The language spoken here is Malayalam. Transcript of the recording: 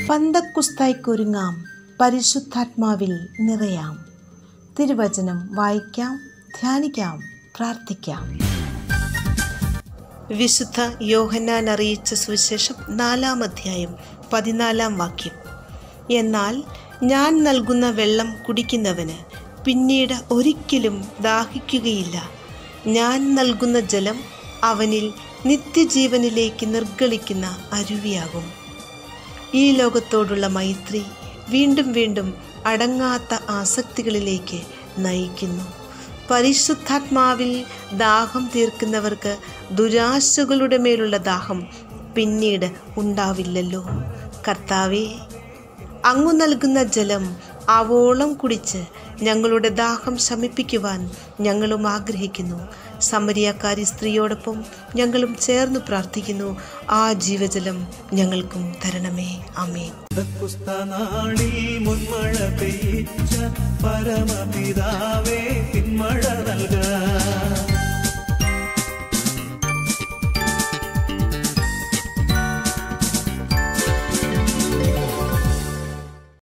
പന്തക്കുസ്തായ്ക്കൊരുങ്ങാം പരിശുദ്ധാത്മാവിൽ നിറയാം തിരുവചനം വായിക്കാം ധ്യാനിക്കാം പ്രാർത്ഥിക്കാം വിശുദ്ധ യോഹന്നാൻ അറിയിച്ച സുവിശേഷം നാലാം അധ്യായം പതിനാലാം വാക്യം എന്നാൽ ഞാൻ നൽകുന്ന വെള്ളം കുടിക്കുന്നവന് പിന്നീട് ഒരിക്കലും ദാഹിക്കുകയില്ല ഞാൻ നൽകുന്ന ജലം അവനിൽ നിത്യജീവനിലേക്ക് നിർഗളിക്കുന്ന അരുവിയാകും ഈ ലോകത്തോടുള്ള മൈത്രി വീണ്ടും വീണ്ടും അടങ്ങാത്ത ആസക്തികളിലേക്ക് നയിക്കുന്നു പരിശുദ്ധാത്മാവിൽ ദാഹം തീർക്കുന്നവർക്ക് ദുരാശകളുടെ മേലുള്ള ദാഹം പിന്നീട് ഉണ്ടാവില്ലല്ലോ കർത്താവേ അങ്ങു നൽകുന്ന ജലം ആവോളം കുടിച്ച് ഞങ്ങളുടെ ദാഹം ശമിപ്പിക്കുവാൻ ഞങ്ങളും ആഗ്രഹിക്കുന്നു സമരിയക്കാരി സ്ത്രീയോടൊപ്പം ഞങ്ങളും ചേർന്ന് പ്രാർത്ഥിക്കുന്നു ആ ജീവജലം ഞങ്ങൾക്കും തരണമേ അമേ കുസ്തനാളിൽ മുൻമഴ പെയ്ച്ച പരമപിതാവേ പിന്മഴ